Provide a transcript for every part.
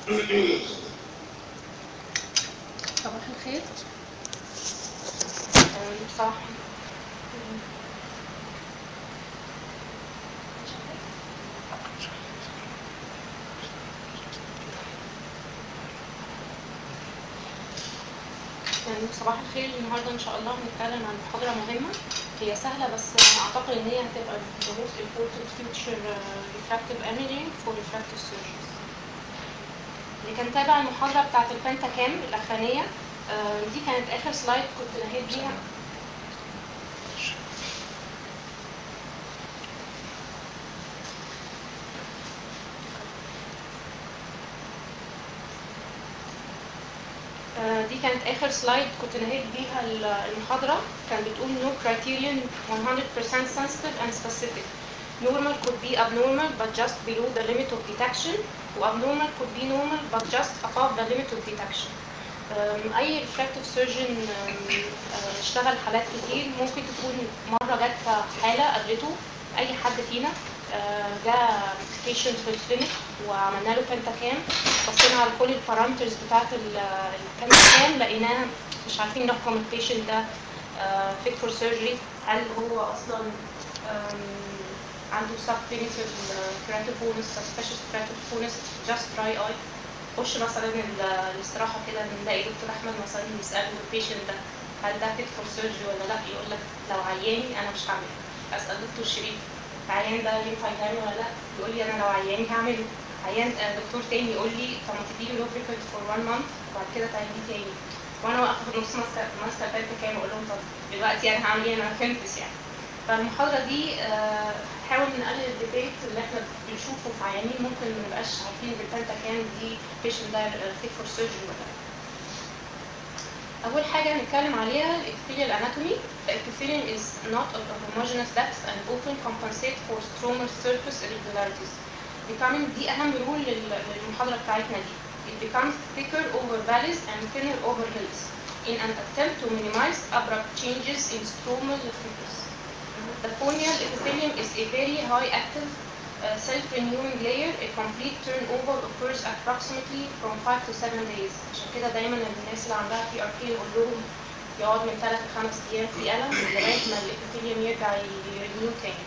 صباح الخير صح يعني صباح الخير النهارده ان شاء الله هنتكلم عن محاضره مهمه هي سهله بس اعتقد ان هي هتبقى the most important future uh, refractive imaging for refractive surgeons اللي كان تابع المحاضره بتاعت البنتا كام الاخرانيه آه، دي كانت اخر سلايد كنت نهيت بيها آه، دي كانت اخر سلايد كنت نهيت بيها ال- المحاضره كان بتقول no criterion 100% sensitive and specific normal could be abnormal but just below the limit of detection و abnormal could be normal but just above the limit of detection أم، اي refractive surgeon أم، أه، اشتغل حالات كتير ممكن تكون مره جت حاله قابلته اي حد فينا أه، جاء patient في الكلينيك وعملنا له بنتاكام بصينا على كل البارامترز بتاعت البنتاكام لقيناها مش عارفين نحكم البيشنت ده فيت فور سيرجري هل هو اصلا أم، عنده سب كلينيكال كراتوفونس سسبشس كراتوفونس جاست دراي اي خش مثلا ال- الاستراحه كده نلاقي دكتور احمد مثلا يساله البيشنت ده هل ده فيت فور سيرجري ولا لا يقول لك لو عياني انا مش هعمله اسال دكتور شريف العيان ده ينفع يتعمل ولا لا يقول لي انا لو عياني هعمله عيان آه، دكتور تاني يقول لي طب ما تديله لوبريكنت فور 1 مانث وبعد كده تعمليه تاني وانا واقفه في النص ماسكه ماسكه الباب كام اقول لهم طب دلوقتي انا هعمل ايه انا ما فهمتش يعني فالمحاضره دي آه، حاول نقلل الديبيت اللي احنا بنشوفه في عيانين ممكن ما نبقاش عارفين بالبنتا كام دي بيشنت ده فيت فور سيرجري ولا لا اول حاجه هنتكلم عليها الابيثيليال اناتومي The epithelium is not of a homogeneous depth and often compensate for stromal surface irregularities. Becoming دي أهم رول لل- للمحاضرة بتاعتنا دي. It becomes thicker over valleys and thinner over hills in an attempt to minimize abrupt changes in stromal thickness. The corneal epithelium is a very high active uh, self-renewing layer. A complete turnover occurs approximately from 5 to 7 days. عشان كده دايما الناس اللي عندها بي ار كي نقول لهم يقعد من 3 ل 5 ايام في ألم لغاية ما الابيثيليوم يرجع يرينيو تاني.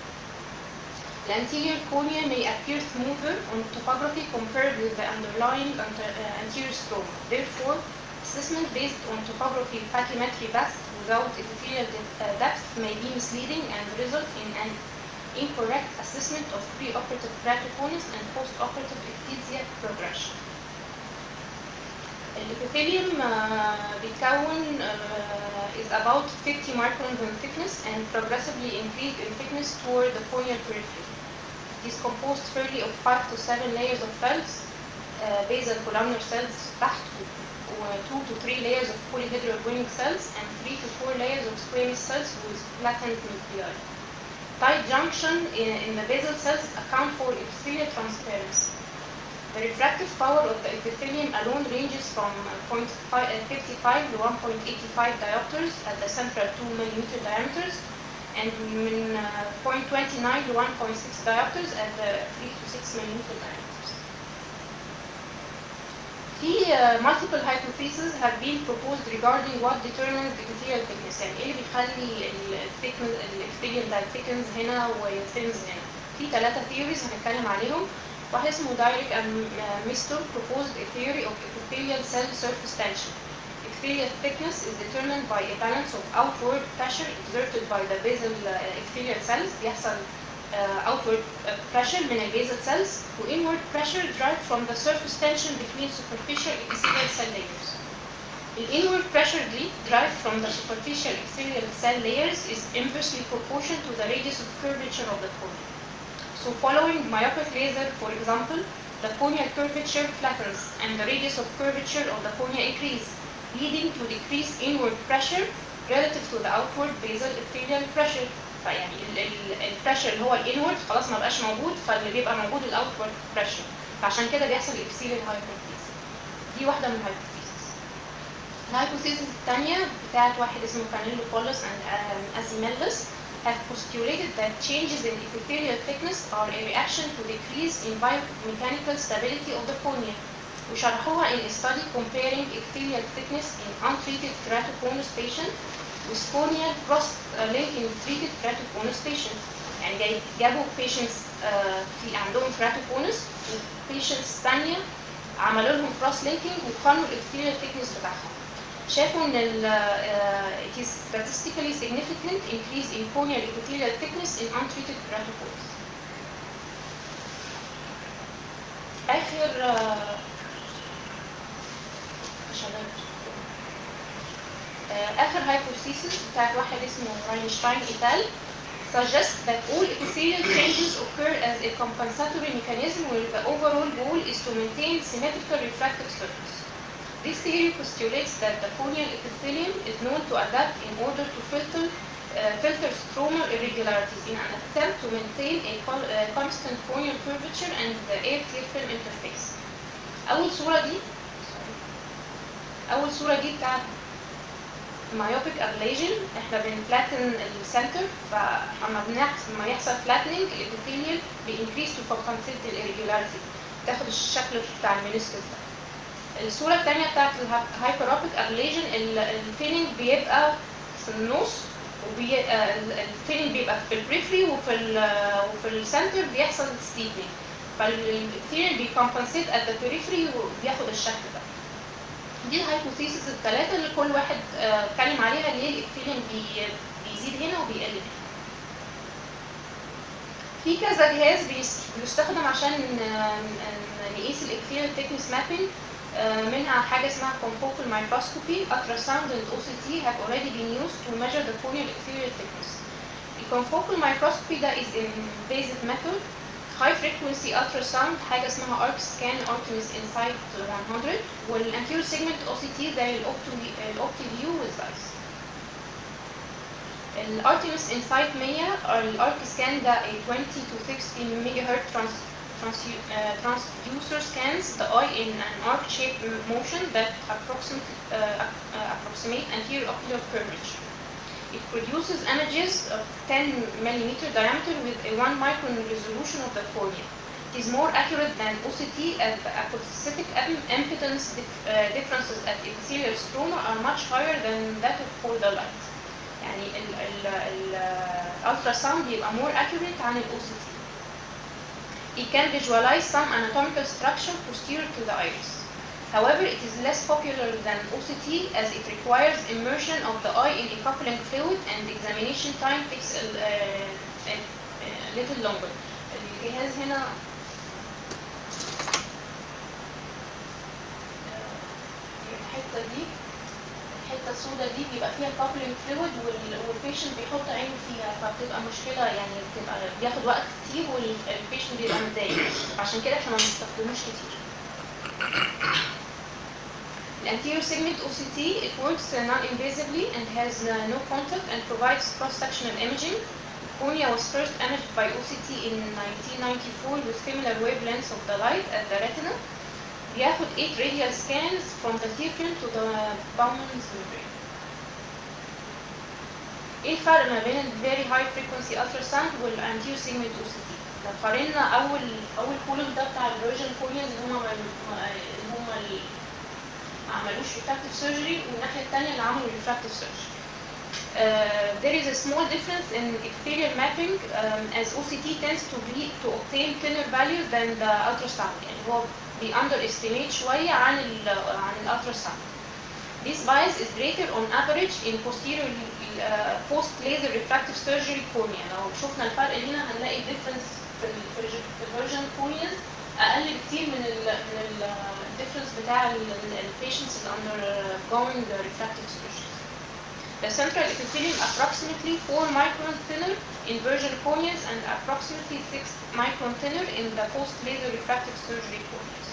The anterior cornea may appear smoother on topography compared with the underlying ante- uh, anterior stroma. Therefore, assessment based on topography pachymetry best without epithelial de- uh, depth may be misleading and result in an incorrect assessment of preoperative keratoconus and postoperative ectasia progression. الابيثيليوم uh, بيتكون uh, is about 50 microns in thickness and progressively increase in thickness toward the corneal periphery. It is composed fairly of 5 to 7 layers of cells, uh, basal columnar cells تحت و 2 to 3 layers of polyhedral winning cells and 3 to 4 layers of squamous cells with flattened nuclei. Tight junction in, in the basal cells account for epithelial transparency. The refractive power of the epithelium alone ranges from uh, 0.55 to 1.85 diopters at the central 2 millimeter diameters and من uh, 0.29 to 1.6 diopters at the 3 to 6 millimeter diameters. في uh, multiple hypotheses have been proposed regarding what determines the epithelial thickness يعني ايه اللي بيخلي الثيكنس الابيثيليوم ده thickens هنا ويثنز هنا في ثلاثة theories هنتكلم عليهم واحد اسمه دايريك ميستر proposed a theory of epithelial cell surface tension. Epithelial thickness is determined by a balance of outward pressure exerted by the basal uh, epithelial cells بيحصل uh, outward uh, pressure من البasal cells و inward pressure derived from the surface tension between superficial epithelial cell layers. The inward pressure dri- derived from the superficial epithelial cell layers is inversely proportional to the radius of curvature of the cornea. So following myopic laser, for example, the corneal curvature flattens and the radius of curvature of the cornea increase, leading to decreased inward pressure relative to the outward basal epithelial pressure. فيعني البريشر اللي هو الانورد خلاص ما بقاش موجود فاللي بيبقى موجود الاوتورد بريشر فعشان كده بيحصل epithelial hyperthesis. دي واحده من الهايبوثيسز. الهايبوثيسز الثانيه بتاعت واحد اسمه كانيلو بولس and ازيميلس have postulated that changes in epithelial thickness are a reaction to decrease in biomechanical stability of the cornea وشرحوها in a study comparing epithelial thickness in untreated keratoconus patient with corneal cross linking treated keratoconus patient يعني جاي- جابوا patients آه، في عندهم keratoconus وبيشنتس ثانيه عملوا لهم cross linking وقارنوا الابثيليال thickness بتاعهم شافوا ان ال uh, it is statistically significant increase in corneal epithelial thickness in untreated keratoconus. آخر آه، شباب آه، آخر hypothesis بتاعت واحد اسمه راينشتاين إيتال suggests that all epithelial changes occur as a compensatory mechanism where the overall goal is to maintain symmetrical refractive surface. This theory postulates that the corneal epithelium is known to adapt in order to filter uh, filter stromal irregularities in an attempt to maintain a col- uh, constant corneal curvature and the air clear film interface. أول صورة دي أول صورة دي بتاعت مايوبيك ابليجن احنا بنفلاتن السنتر فلما بنحصل لما يحصل فلاتننج الابيثيليال بينكريس تو كومبنسيت الاريجولاريتي تاخد الشكل بتاع المينيسكس ده الصوره الثانيه بتاعت الهايبروبيك ابليجن الفيلينج بيبقى في النص وبي الفيلينج بيبقى في البريفري وفي ال وفي السنتر بيحصل ستيبنج فالابيثيليال بيكمبنسيت ات ذا بريفري وبياخد الشكل ده دي الهايبوثيسز الثلاثة اللي كل واحد آه، اتكلم عليها ليه الابثيليوم بي بيزيد هنا وبيقل هنا. في كذا جهاز بيس- بيستخدم عشان ن- ن- نقيس الابثيليال thickness mapping آه، منها حاجة اسمها confocal microscopy, ultrasound and OCT have already been used to measure the corneal epithelial thickness. الconfocal microscopy ده is invasive method high frequency ultrasound حاجة اسمها arc scan Artemis Insight 100 والanterior segment OCT زي الOptiView والZEISS. الارتيمس انسايت 100 الارك سكان ده a 20 to 60 megahertz trans trans- uh, transducer scans the eye in an arc shaped motion that approximate, uh, uh, approximate anterior ocular curvature. It produces images of 10 millimeter diameter with a 1 micron resolution of the cornea. It is more accurate than OCT as the acoustic im- impedance dif- uh, differences at epithelial stroma are much higher than that of border light. يعني الالتراساوند يبقى more accurate عن ال OCT. It can visualize some anatomical structure posterior to the iris. However, it is less popular than OCT as it requires immersion of the eye in a coupling fluid and examination time takes a, uh, a, a little longer. الجهاز هنا الحتة دي الحته السوداء دي بيبقى فيها كابلنج فلويد والبيشنت بيحط عينه فيها فبتبقى مشكله يعني بتبقى بياخد وقت كتير والبيشنت بيبقى متضايق عشان كده احنا ما بنستخدموش كتير الانتيريور segment OCT it works uh, non-invasively and has uh, no contact and provides cross-sectional imaging. Cornea was first imaged by OCT in 1994 with similar wavelengths of the light as the retina. بياخد 8 radial scans from the teardrop to the Bowman's membrane. ايه الفرق ما بين ال very high frequency ultrasound وال anterior segment OCT؟ لو قارنا اول اول كولوم ده بتاع الفيرجن كورنيا اللي هم اللي هم اللي ما عملوش refractive surgery والناحيه الثانيه اللي عملوا refractive surgery. Uh, there is a small difference in epithelial mapping um, as OCT tends to be to obtain thinner values than the ultrasound يعني هو بي underestimate شوية عن ال عن الالتراساوند. This bias is greater on average in posterior uh, post laser refractive surgery cornea. لو شفنا الفرق هنا هنلاقي difference في ال في ال- في الفيرجن corneas اقل بكتير من ال من ال difference بتاع ال ال- patients اللي undergoing the refractive surgery. The central epithelium approximately 4 micron thinner in virgin corneas and approximately 6 micron thinner in the post-laser refractive surgery corneas.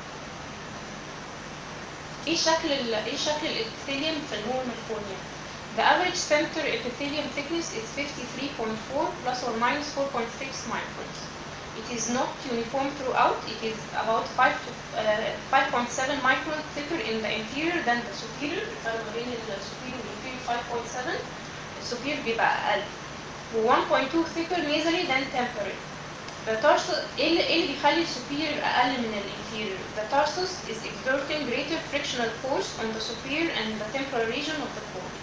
ايه شكل ال ايه شكل الابيثيليوم في النورمال cornea؟ The average center epithelium thickness is 53.4 plus or minus 4.6 microns. It is not uniform throughout. It is about 5 to uh, 5.7 micron thicker in the inferior than the superior. الفرق ما بين ال superior وال inferior 5.7. السوبير بيبقى أقل. و 1.2 thicker nasally than temporary. The tarsus ايه اللي, إيه اللي بيخلي السوبيريور اقل من الانفيريور؟ The tarsus is exerting greater frictional force on the superior and the temporal region of the core.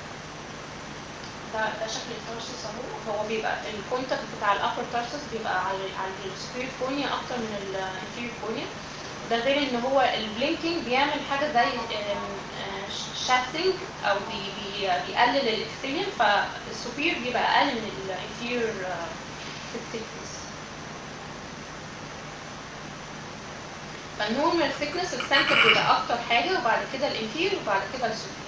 ده ده شكل التارسس اهو هو بيبقى الكونتاكت بتاع الابر تارسس بيبقى على على السوبيريور كورنيا اكتر من الانفيريور كورنيا ده غير ان هو البلينكينج بيعمل حاجه زي شاتنج او بي بي بيقلل الاكستريم فالسوبير بيبقى اقل من الانفيريور في الثيكنس فالنورمال ثيكنس السنتر بيبقى اكتر حاجه وبعد كده الانفيريور وبعد كده السوبير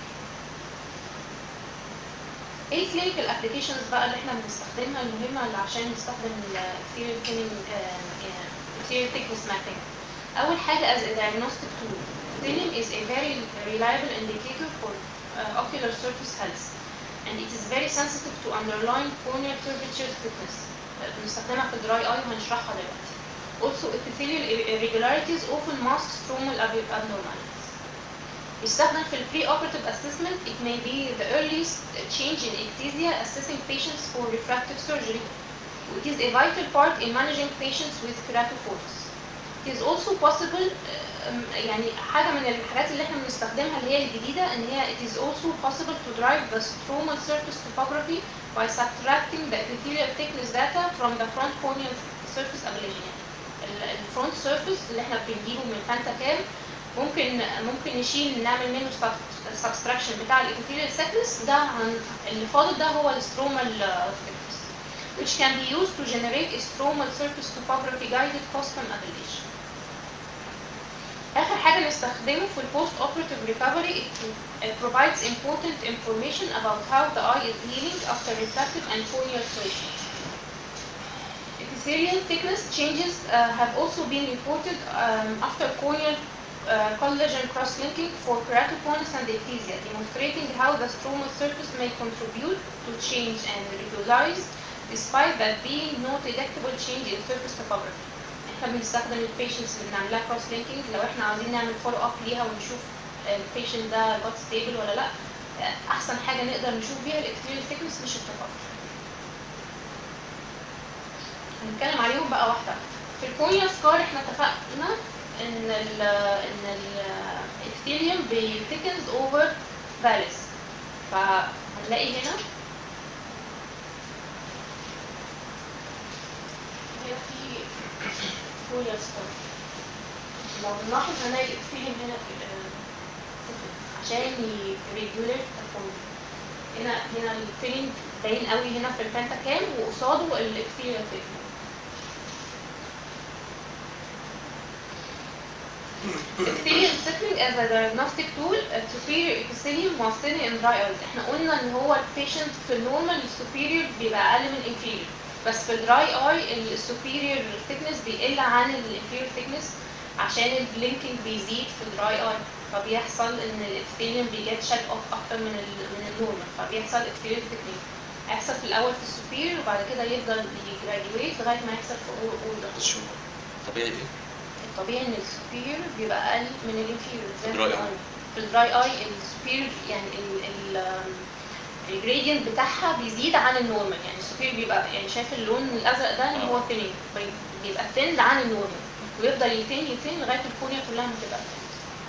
ايه الكلينيكال ابلكيشنز بقى اللي احنا بنستخدمها المهمه اللي عشان نستخدم الانفيريور ثيكنس انفيريور ثيكنس مابينج اول حاجه as a diagnostic tool Thinning is a very reliable indicator for uh, ocular surface health and it is very sensitive to underlying corneal curvature thickness بنستخدمها في الدراي اي وهنشرحها دلوقتي Also epithelial irregularities often mask stromal abnormalities يستخدم في البري operative assessment it may be the earliest change in ectasia assessing patients for refractive surgery It is a vital part in managing patients with keratoforms It is also possible يعني حاجة من الحاجات اللي احنا بنستخدمها اللي هي الجديدة ان هي it is also possible to derive the stromal surface topography by subtracting the epithelial thickness data from the front corneal surface ablation يعني الفرونت سيرفيس اللي احنا بنجيبه من فانتا كام ممكن ممكن نشيل نعمل منه subtraction بتاع الابيثيليال thickness ده عن اللي فاضل ده هو السترومال thickness which can be used to generate a stromal surface topography guided custom ablation آخر حاجة نستخدمه في البوست operative recovery it, it provides important information about how the eye is healing after refractive and corneal surgery. Epithelial thickness changes uh, have also been reported um, after corneal uh, collagen cross-linking for keratoconus and ectasia, demonstrating how the stromal surface may contribute to change and regularize despite there being no detectable change in surface topography. احنا بنستخدم البيشنتس اللي بنعملها كروس لينكينج لو احنا عاوزين نعمل فولو اب ليها ونشوف البيشنت ده جوت ستيبل ولا لا احسن حاجه نقدر نشوف بيها الاكستريال ثيكنس مش التوبوجرافي هنتكلم عليهم بقى واحده في الكونيا سكار احنا اتفقنا ان ال ان الاكستيريوم بيتكنز اوفر فاليس فهنلاقي هنا هنا في كونيا سكار لو نلاحظ هنلاقي الاكستيريوم هنا في عشان يريجوليت هنا هنا الفيلينج باين قوي هنا في البنتا كام وقصاده الاكستيريال فيلينج Epithelial settling as a diagnostic tool a superior epithelium was thin in dry eyes احنا قلنا ان هو البيشنت في النورمال السوبيريور بيبقى اقل من الانفيريور بس في الدراي اي السوبيريور thickness بيقل عن الانفيريور thickness عشان البلينكينج بيزيد في الدراي اي فبيحصل ان الابثيليوم بيجت شد اوف اكتر من ال من النورمال فبيحصل ابثيليوم ثيكنينج هيحصل في الاول في السوبير وبعد كده يفضل يجراديويت لغايه ما يحصل في اول اول ده شو طبيعي ايه؟ الطبيعي ان السوبير بيبقى اقل من الانفيريور زي الدراي ما اي. قلنا. في الدراي اي السوبير يعني ال ال الجريدينت بتاعها بيزيد عن النورمال يعني السوبير بيبقى يعني شايف اللون الازرق ده ان هو ثينينج بيبقى ثين عن النورمال ويفضل يثين يثين لغايه الكورنيا كلها ما تبقى thin.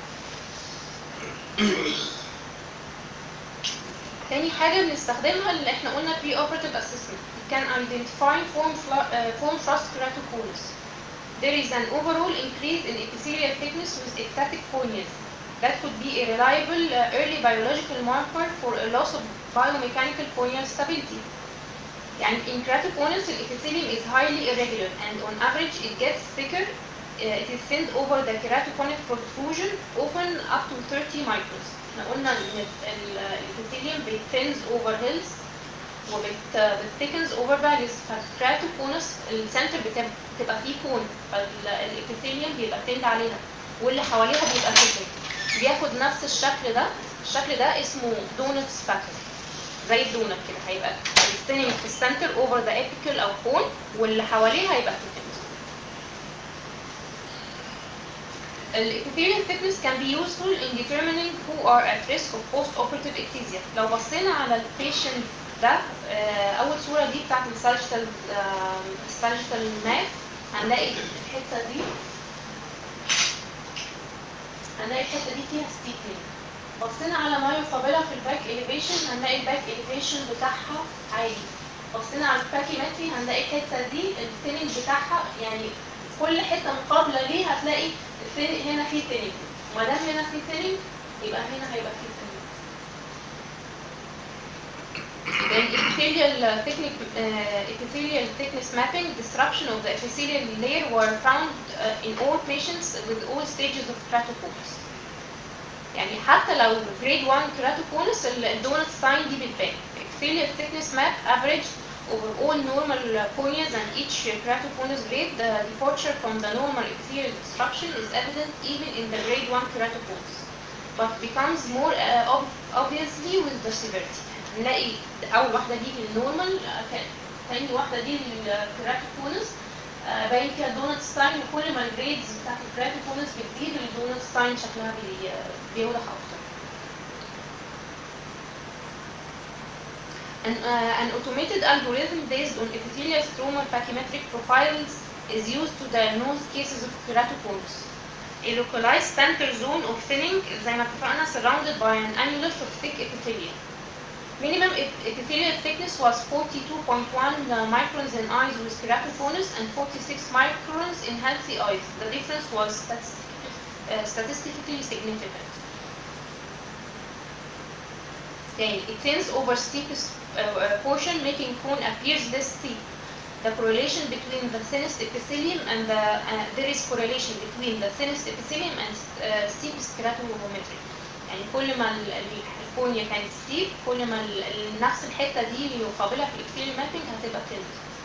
تاني حاجة بنستخدمها اللي احنا قلنا pre operative assessment. It can identify form, fla- uh, form thrust keratoconus. There is an overall increase in epithelial thickness with ectatic corneas. That could be a reliable uh, early biological marker for a loss of biomechanical corneal stability. يعني in keratoconus, the epithelium is highly irregular and on average it gets thicker. Uh, it is thinned over the keratoconic protrusion, often up to 30 microns. احنا قلنا ان الابيثيليوم بيتنز اوفر هيلز وبتثيكنز اوفر فاليز فالكراتوكونس السنتر بتب- بتبقى فيه كون فالابيثيليوم بيبقى تند عليها واللي حواليها بيبقى ثيكن بياخد نفس الشكل ده الشكل ده اسمه دونتس باترن زي الدونت كده هيبقى الستيننج في السنتر اوفر ذا ابيكال او كون واللي حواليها هيبقى ثيكن الابيثيليال thickness can be useful in determining who are at risk of post-operative ectasia. لو بصينا على البيشنت ده آه، اول صوره دي بتاعت الساجيتال الساجيتال ماب هنلاقي الحته دي هنلاقي الحته دي فيها ستيبنج بصينا على ما يقابلها في الباك اليفيشن هنلاقي الباك اليفيشن بتاعها عالي بصينا على الباكيمتري هنلاقي الحته دي الثيننج بتاعها يعني كل حته مقابله ليه هتلاقي الثين- هنا في ثيننج ما دام هنا في ثيننج يبقى هنا هيبقى في ثيننج Then epithelial technique, uh, epithelial thickness mapping, disruption of the epithelial layer were found uh, in all patients with all stages of keratoconus. يعني حتى لو grade 1 keratoconus ال- الدونت ساين دي بتبان. Epithelial thickness map average over all normal corneas and each keratoconus grade, the departure from the normal epithelial disruption is evident even in the grade 1 keratoconus, but becomes more uh, ob- obviously with the severity. نلاقي اول واحده دي النورمال تاني واحده دي الكراتوكونس باين فيها دونت ستاين وكل ما الجريدز بتاعت الكراتوكونس بتزيد الدونت ستاين شكلها بي- بيوضح اكتر An, uh, an automated algorithm based on epithelial stromal pachymetric profiles is used to diagnose cases of keratoconus. A localized center zone of thinning زي ما اتفقنا surrounded by an annulus of thick epithelium. Minimum ep- epithelial thickness was 42.1 microns in eyes with keratoconus and 46 microns in healthy eyes. The difference was statistic- uh, statistically significant. Then it tends over steepest uh, uh, portion, making cone appears less steep. The correlation between the thinnest epithelium and the uh, there is correlation between the thinnest epithelium and uh, steepest keratometry. يعني كل ما ال- ال- الكونيا كانت ستيب كل ما ال- ال- نفس الحته دي اللي يقابلها في الابثيليال مابينج هتبقى تند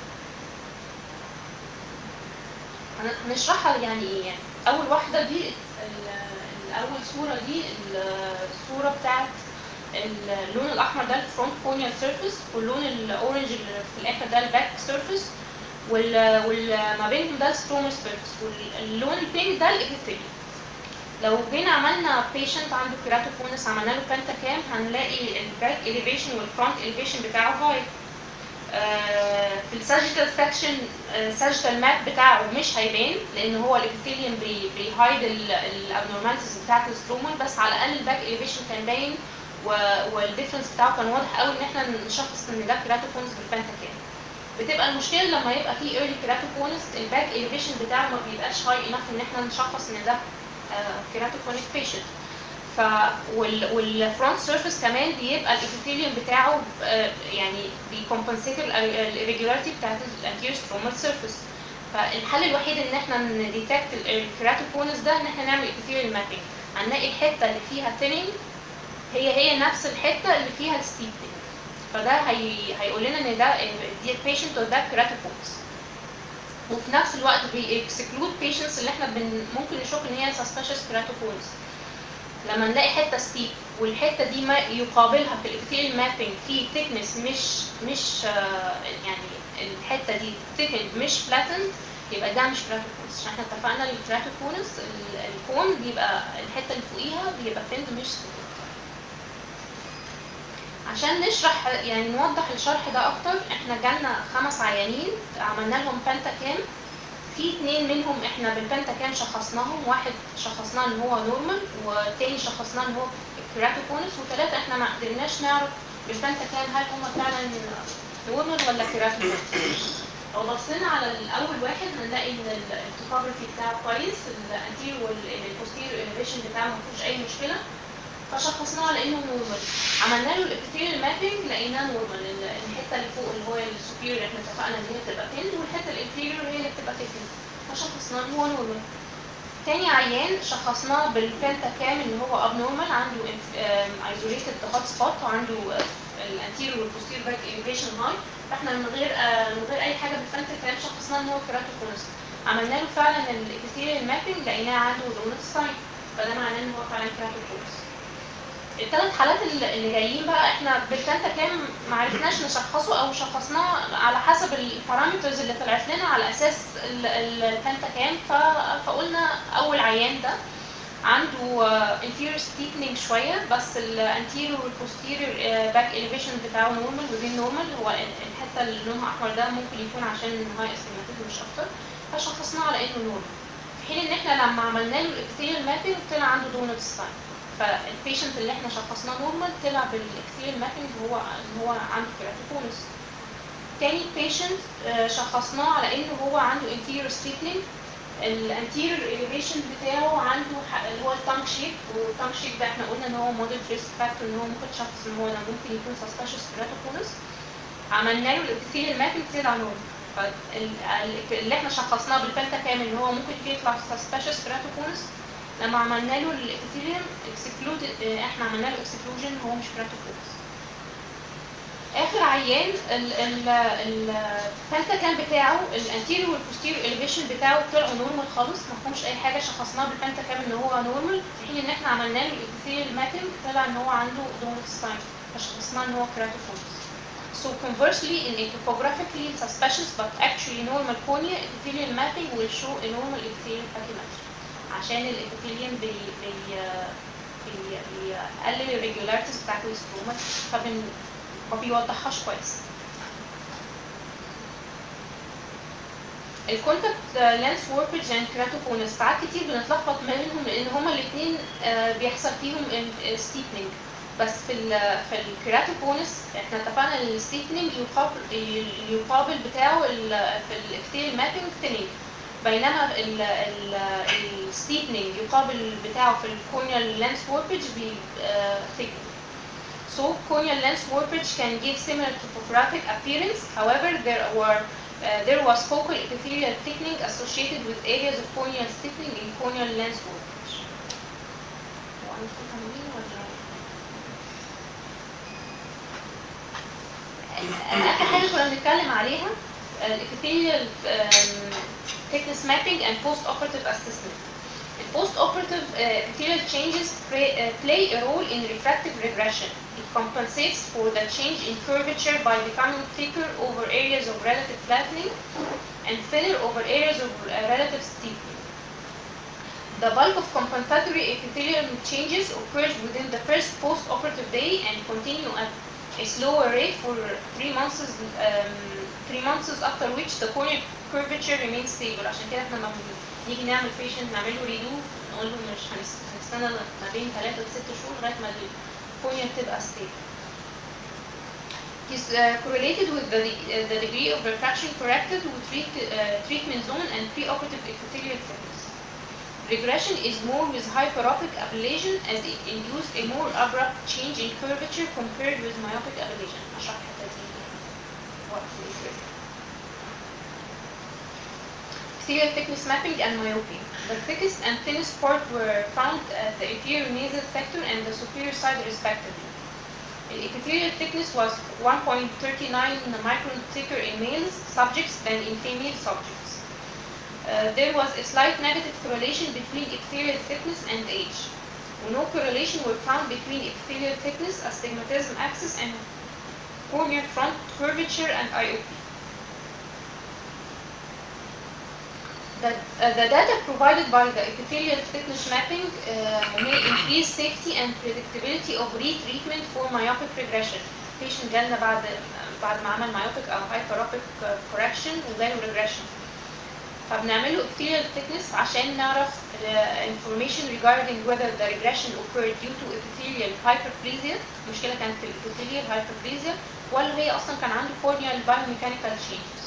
هن- هنشرحها يعني ايه يعني اول واحده دي ال- الاول صوره دي الصوره بتاعت اللون الاحمر ده الفرونت كونيال سيرفيس واللون الاورنج اللي في الاخر ده الباك سيرفيس وما بينهم ده السترومر سيرفيس واللون البينك ده الابيثيليوم لو جينا عملنا بيشنت عنده كيراتوكونس عملنا له بانتا كام هنلاقي الباك اليفيشن والفرونت اليفيشن بتاعه هاي آه، في الساجيتال سكشن الساجيتال ماب بتاعه مش هيبان لان هو الابيثيليوم بي بيهايد الابنورماليتيز بتاعت السترومال بس على الاقل الباك اليفيشن كان باين والديفرنس بتاعه كان واضح قوي ان احنا نشخص ان ده كيراتوكونس بالبانتا كام بتبقى المشكله لما يبقى في ايرلي كيراتوكونس الباك اليفيشن بتاعه ما بيبقاش هاي انف ان احنا نشخص ان ده كيراتوكونيك بيشنت ف وال والفرونت سيرفيس كمان بيبقى الابيثيليوم بتاعه آه، يعني بيكمبنسيت الirregularity بتاعت الانتير سترومال سيرفيس فالحل الوحيد ان احنا نديتكت الكيراتوكونس ده ان احنا نعمل ابيثيليال مابينج هنلاقي الحته اللي فيها ثيننج هي هي نفس الحته اللي فيها الستيبنج فده هي هيقول لنا ان ده دي البيشنت ده كيراتوكونس وفي نفس الوقت بيكسكلود بيشنتس اللي احنا بن ممكن نشك ان هي سسبشس كيراتوكونس لما نلاقي حته ستيب والحته دي ما يقابلها في الابيثيليال مابينج في thickness مش مش آه، يعني الحته دي thickened مش flattened يبقى ده مش كيراتوكونس عشان احنا اتفقنا الكيراتوكونس ال- الكون بيبقى الحته اللي فوقيها بيبقى thinned مش thickened عشان نشرح يعني نوضح الشرح ده اكتر احنا جالنا خمس عيانين عملنا لهم بانتا كام في اتنين منهم احنا بالبانتا كام شخصناهم واحد شخصناه ان هو نورمال والتاني شخصناه ان هو كيراتوكونس وثلاثة احنا ما قدرناش نعرف بالبانتا كام هل هم فعلا نورمال ولا كيراتوكونس لو بصينا على الاول واحد هنلاقي ان ال- التوبوغرافي بتاعه كويس الانتير والبوستير اليفيشن بتاعه ما فيهوش اي مشكله فشخصناه على انه نورمال عملنا له الابيثيليال مابينج لقيناه نورمال ال- الحته اللي فوق اللي هو السوبيريور احنا اتفقنا ان هي بتبقى تند والحته الانفيريور هي اللي بتبقى تكند فشخصناه ان هو نورمال تاني عيان شخصناه بالبنتا كام ان هو اب نورمال عنده ايزوليتد هوت سبوت وعنده الانتيريور والبوستير باك اليفيشن هاي فاحنا من غير آه، من غير اي حاجه بالبنتا كام شخصناه ان هو كيراتوكونس عملنا له فعلا الابيثيليال مابينج لقيناه عنده دونت ساين فده معناه ان هو فعلا كيراتوكونس الثلاث حالات اللي اللي جايين بقى احنا بالتالتة كام ما عرفناش نشخصه او شخصناه على حسب البارامترز اللي طلعت لنا على اساس ال- ال- التالتة كام ف- فقلنا اول عيان ده عنده آه، inferior steepening شويه بس ال anterior وال posterior آه، back elevation بتاعه normal within normal هو ال- الحته اللي لونها احمر ده ممكن يكون عشان high astigmatism مش اكتر فشخصناه على انه normal في حين ان احنا لما عملنا له الابيثيليال مابينج طلع عنده دونت ستاين فالبيشنت اللي احنا شخصناه نورمال طلع بالابيثيليال مابينج هو ان هو عنده كيراتوكونس تاني بيشنت شخصناه على انه هو عنده anterior steepening الانتيريور elevation بتاعه عنده ح- اللي هو التانك شيب والتانك شيب ده احنا قلنا ان هو موديل ريسك فاكتور ان هو ممكن شخص ان هو ده ممكن يكون suspicious keratoconus عملنا له الابيثيليال مابينج طلع نورمال فاللي احنا شخصناه بالبنتا كامل ان هو ممكن يطلع suspicious keratoconus لما عملنا له الابيثيليوم اكسكلود احنا عملنا له اكسكلوجن هو مش keratoconus اخر عيان البنتا كان بتاعه الانتيريور والبوستيريور اليفيشن بتاعه طلعوا نورمال خالص ما فيهمش اي حاجه شخصناه بالبنتا كام ان هو نورمال في حين ان احنا عملنا له الابيثيليال مابينج طلع ان هو عنده دونت ستاين فشخصناه ان هو كراتوفونس So conversely, in a topographically suspicious but actually normal cornea, epithelial mapping will show a normal epithelial pachymetry. عشان الابيثيليوم بي بي بي بيقلل الريجولاريتيز بتاعت الستروما فبن ما بيوضحهاش كويس. الكونتاكت لانس ووربج اند كراتوكونس ساعات كتير بنتلخبط ما بينهم لان هما الاثنين بيحصل فيهم ستيبنينج بس في ال في الكراتوكونس احنا اتفقنا ان الستيبنينج يقابل يقابل بتاعه ال- في الاكتيل مابينج ثينينج بينما الستيبنينج يقابل بتاعه في الكورنيال لانس ووربج ثيكنينج So corneal lens warpage can give similar topographic appearance. However, there were uh, there was focal epithelial thickening associated with areas of corneal stiffening in corneal lens warpage. هو أنا كنت عاملين ولا- آخر حاجة كنا بنتكلم عليها الابيثelial thickness mapping and post-operative assessment. The post-operative uh, epithelial changes play, uh, play a role in refractive regression. It compensates for the change in curvature by becoming thicker over areas of relative flattening and thinner over areas of uh, relative steepening. The bulk of compensatory epithelial changes occurs within the first post-operative day and continue at a slower rate for three months, um, three months after which the corneal curvature remains stable. عشان كده احنا لما نيجي نعمل patient نعمل له ريدو نقول له مش هنس- هنستنى ما بين 3 ل 6 شهور لغايه ما الكورنيا تبقى stable. It is uh, correlated with the, uh, the degree of refraction corrected with treat, uh, treatment zone and preoperative epithelial thickness. Regression is more with hyperopic ablation as it induced a more abrupt change in curvature compared with myopic ablation. أشرح الحتة دي وقت الإفراد. Epithelial thickness mapping and myopia. The thickest and thinnest part were found at the inferior nasal sector and the superior side respectively. The epithelial thickness was 1.39 micron thicker in males subjects than in female subjects. Uh, there was a slight negative correlation between epithelial thickness and age. No correlation were found between epithelial thickness, astigmatism axis, and corneal front curvature and IOP. The, uh, the data provided by the epithelial thickness mapping uh, may increase safety and predictability of retreatment for myopic regression. Patient جالنا بعد بعد ما عمل myopic أو hyperopic uh, correction وجاله regression. فبنعمله epithelial thickness عشان نعرف uh, information regarding whether the regression occurred due to epithelial hyperplasia المشكلة كانت في الابيثيليال hyperplasia ولا هي أصلا كان عنده corneal biomechanical changes.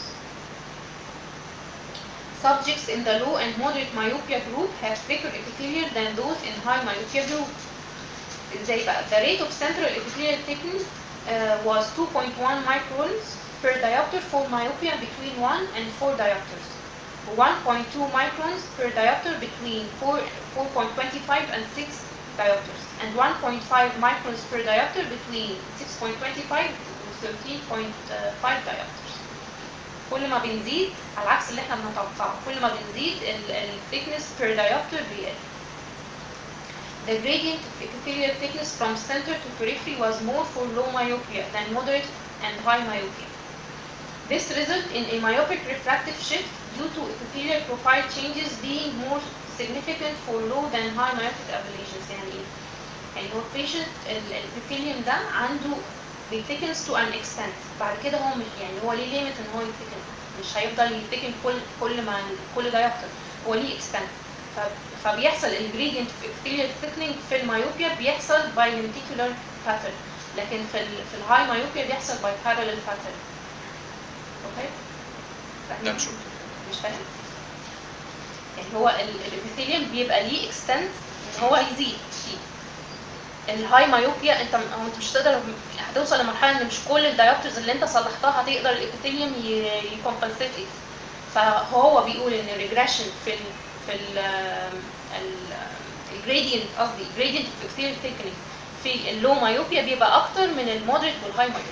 Subjects in the low and moderate myopia group have thicker epithelial than those in high myopia group. ازاي بقى؟ The rate of central epithelial thickness uh, was 2.1 microns per diopter for myopia between 1 and 4 diopters. 1.2 microns per diopter between 4, 4.25 and 6 diopters. And 1.5 microns per diopter between 6.25 to 13.5 diopters. كل ما بنزيد على عكس اللي احنا بنتوقعه كل ما بنزيد الثيكنس per diopter بيقل The gradient of epithelial thickness from center to periphery was more for low myopia than moderate and high myopia. This resulted in a myopic refractive shift due to epithelial profile changes being more significant for low than high myopic aberrations يعني ايه؟ يعني هو patient الابيثيليوم ده عنده بيتكنس to an extent بعد كده هو مش يعني هو ليه ليميت ان هو يتكن مش هيفضل يتكن كل كل ما كل ده يحصل هو ليه extent ف- فبيحصل الجريدينت في epithelial thickening في المايوبيا بيحصل by lenticular pattern لكن في ال في الهاي مايوبيا بيحصل by parallel pattern اوكي؟ لا مش اوكي مش فاهم يعني هو الابيثيليوم بيبقى ليه اكستنت ان هو يزيد فيه الهاي مايوبيا انت هو انت مش هتقدر هتوصل لمرحله ان مش كل الدايوبترز اللي انت صلحتها هتقدر الابيثيليوم يكمبنسيت فهو بيقول ان الريجريشن في ال في ال الجريدينت قصدي الجريدينت في الابيثيليال ثيكنينج في اللو مايوبيا بيبقى اكتر من المودريت والهاي مايوبيا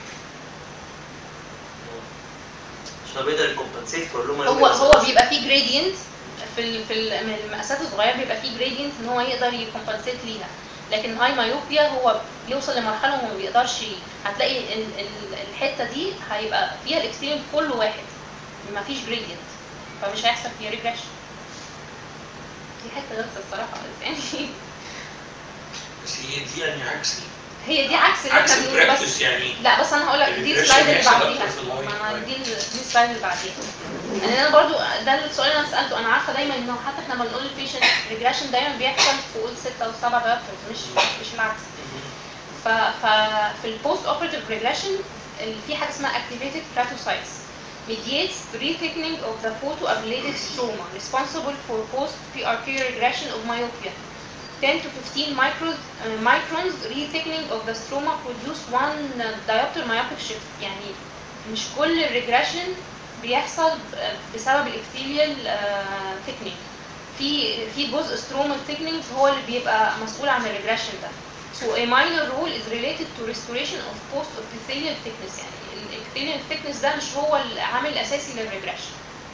عشان بيقدر يكمبنسيت فور لهم هو هو بيبقى فيه جريدينت في ال في ال من المقاسات الصغيره بيبقى فيه جريدينت ان هو يقدر يكمبنسيت ليها لكن هاي مايوبيا هو بيوصل لمرحله هو ما بيقدرش ي- هتلاقي ال ال الحته دي هيبقى فيها الاكستريم كله واحد ما فيش جريدينت فمش هيحصل فيها ريجريشن دي حته غلسه الصراحه بس يعني بس هي دي يعني عكس هي دي عكس اللي عكس احنا بنقوله بس البراكتس يعني لا بس انا هقول لك دي الريجريشن السلايد اللي بيحصل بعديها أكتر في اللاين. ما أنا طيب. دي ال- دي السلايد اللي بعديها يعني انا برضو ده السؤال اللي انا سالته انا عارفه دايما انه حتى احنا لما بنقول البيشنت ريجريشن دايما بيحصل في قول ستة او سبعة دايركتورز مش مش العكس ف ففي البوست اوبراتيف ريجريشن في حاجه اسمها activated keratocytes mediates re-thickening of the photoablated stroma responsible for post PRK regression of myopia 10 to 15 microns, uh, microns re-thickening of the stroma produce one uh, diopter myopic shift يعني مش كل الريجريشن بيحصل ب- بسبب الابثيليال thickening في في جزء stromal thickening هو اللي بيبقى مسؤول عن الريجريشن ده So a minor role is related to restoration of post epithelial thickness يعني ال epithelial thickness ده مش هو العامل الأساسي للريجريشن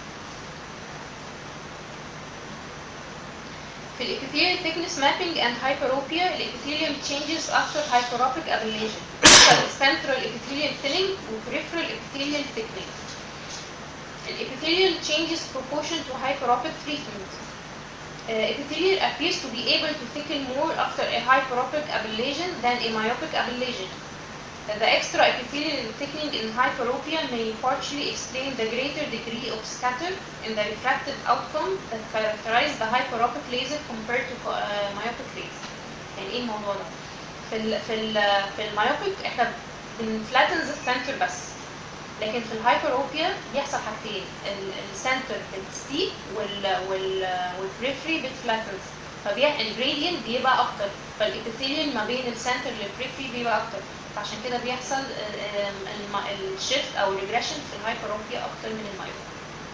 في الابيثيليال thickness mapping and hyperopia الابيثيليوم changes after hyperopic ablation central epithelial thinning و peripheral epithelial thickening الابيثيليال changes proportion to hyperopic treatment uh, epithelial appears to be able to thicken more after a hyperopic ablation than a myopic ablation. Uh, The extra epithelial thickening in hyperopia may partially explain the greater degree of scatter in the refractive outcome that characterize the hyperopic laser compared to uh, myopic laser. يعني ايه الموضوع ده؟ في ال في ال في المايوبيك احنا بنفلاتنز السنتر بس لكن في الهايبروبيا بيحصل حاجتين السنتر بتستيب وال وال والبريفري بتفلاتنز فالجريدينت بيبقى اكتر فالابيثيليوم ما بين السنتر للبريفري بيبقى اكتر فعشان كده بيحصل الشيفت او الريجريشن في الهايبروبيا اكتر من المايوبيا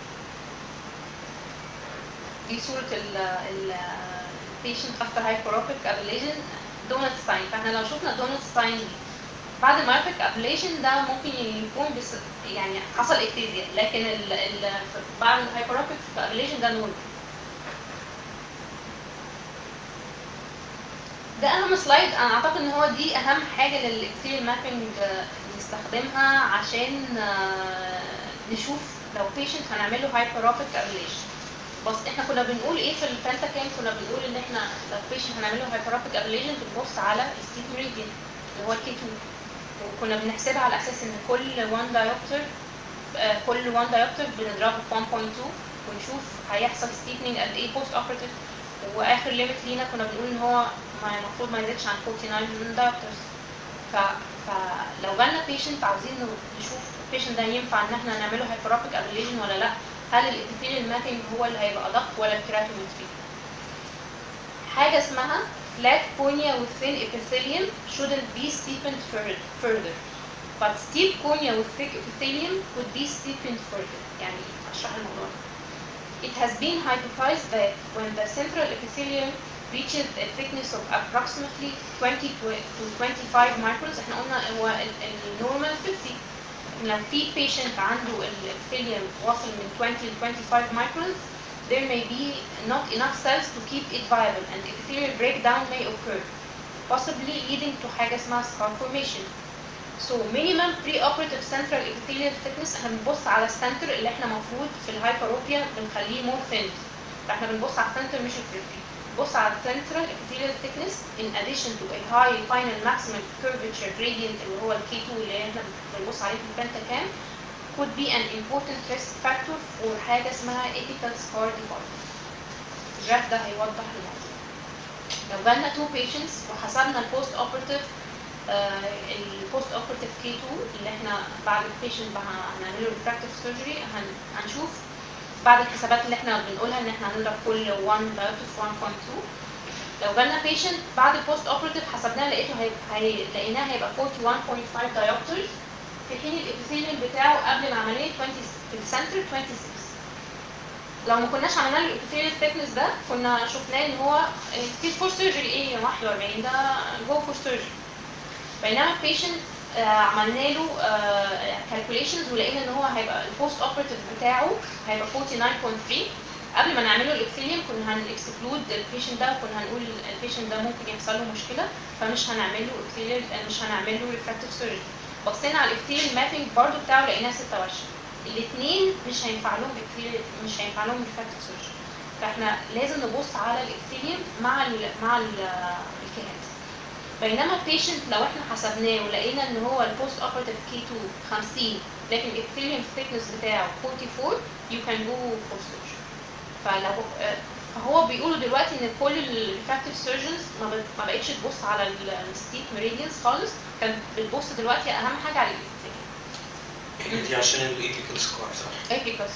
دي صورة ال ال patient after hyperopic ablation دونت ساين فاحنا لو شفنا دونت ساين دي بعد المايوبيك ابليشن ده ممكن يكون بس يعني حصل اكتيزيا لكن ال ال بعد الهايبروبيك ابليشن ده نورمال ده اهم سلايد انا اعتقد ان هو دي اهم حاجه للاكسيريال مابينج نستخدمها عشان آه، نشوف لو بيشنت هنعمل له هايبروبيك ابليشن بس احنا كنا بنقول ايه في البنتا كان كنا بنقول ان احنا لو بيشنت هنعمل له هايبروبيك ابليشن بنبص على الستيت ميريديان اللي هو الكي 2 وكنا بنحسبها على اساس ان كل 1 دايوبتر آه، كل 1 دايوبتر بنضربه في 1.2 ونشوف هيحصل ستيتنينج قد ايه بوست اوبراتيف واخر ليميت لينا كنا بنقول ان هو ما المفروض ما يزيدش عن 49 دايوبترز ف فلو جالنا بيشنت عاوزين نشوف البيشنت ده ينفع ان احنا نعمله هايبروبيك ابليشن ولا لا هل الابيثيليال مابينج هو اللي هيبقى ادق ولا الكيراتومتري حاجه اسمها flat cornea with thin epithelium shouldn't be steepened fur- further but steep cornea with thick epithelium could be steepened further يعني اشرح الموضوع ده. It has been hypothesized that when the central epithelium reaches a thickness of approximately 20 to 25 microns احنا قلنا هو النورمال 50 لو في patient عنده الابيثيليوم واصل من 20 ل 25 microns there may be not enough cells to keep it viable and epithelial breakdown may occur possibly leading to حاجة اسمها scar formation So minimum preoperative central epithelial thickness احنا بنبص على السنتر اللي احنا المفروض في الهايبروبيا بنخليه more thin فاحنا بنبص على السنتر مش البريفري بص على السنترال epithelial thickness in addition to a high final maximal curvature gradient اللي هو ال K2 اللي احنا بنبص عليه في البنتا كام could be an important risk factor for حاجة اسمها apical scar development. الجراف ده هيوضح الموضوع. لو جالنا two patients وحسبنا البوست اوبرتيف البوست اوبرتيف كي 2 اللي احنا بعد البيشنت هنعمل له ريفراكتيف سيرجري هنشوف بعد الحسابات اللي احنا بنقولها ان احنا هنضرب كل 1 بايوتيف 1.2 لو جالنا بيشنت بعد البوست اوبرتيف حسبناه لقيته هي... هي... لقيناه هيبقى 41.5 diopters في حين الابيثيليوم بتاعه قبل العمليه 20 في السنتر 26 لو ما كناش عملنا له الابيثيليال thickness ده كنا شفناه ان هو ستيج فور سيرجري ايه 41 ده جو فور سيرجري بينما البيشنت عملنا له كالكوليشنز ولقينا ان هو هيبقى البوست اوبرتيف بتاعه هيبقى 49.3 قبل ما نعمله الابثيليوم كنا هنكسكلود البيشنت ده وكنا هنقول البيشنت ده ممكن يحصل له مشكله فمش هنعمل له ابثيليال مش هنعمل له ريفراكتيف سيرجري بصينا على الابثيليال مابينج برضو بتاعه لقيناه 26 الاثنين مش هينفع لهم ابثيليال مش هينفع لهم ريفراكتيف سيرجري فاحنا لازم نبص على الابثيليوم مع ال مع ال الكهات بينما البيشنت لو احنا حسبناه ولقينا ان هو البوست اوبرتيف كي 2 50 لكن الابثيليوم thickness بتاعه 44 you can go for surgery فلو فهو بيقولوا دلوقتي ان كل الريفراكتيف سيرجنز ما, بت- ما بقتش تبص على الستيك ميريديانز خالص كانت بتبص دلوقتي اهم حاجه على الابثيليوم هي دي عشان الايبيكال سكار صح؟ epicus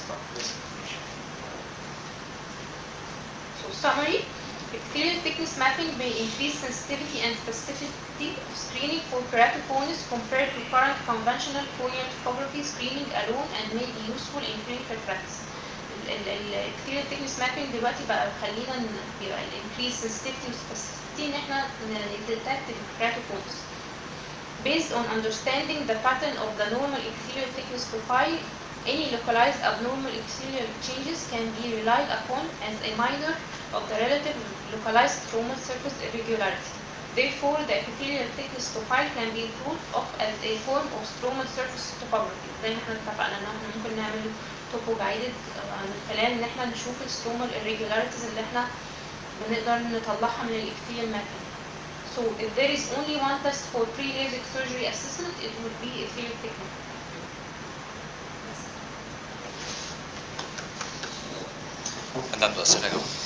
So summary, epithelial thickness mapping may increase sensitivity and specificity of screening for keratoconus compared to current conventional corneal topography screening alone and may be useful in clinical practice. ال- ال- ال- epithelial thickness mapping دلوقتي بقى خلينا ن- يبقى ال increase sensitivity و specificity ان احنا نديتكت الكراتوكونس. Based on understanding the pattern of the normal epithelial thickness profile, any localized abnormal epithelial changes can be relied upon as a minor of the relative localized stromal surface irregularity. Therefore, the epithelial thickness profile can be thought of as a form of stromal surface topography. زي ما احنا اتفقنا ان احنا ممكن نعمل topo guided عن خلال ان احنا نشوف السtromal irregularities اللي احنا بنقدر نطلعها من الابثيليال mapping. So if there is only one test for pre-LASIK surgery assessment, it would be epithelial thickness. حد عنده أسئلة يا جماعة؟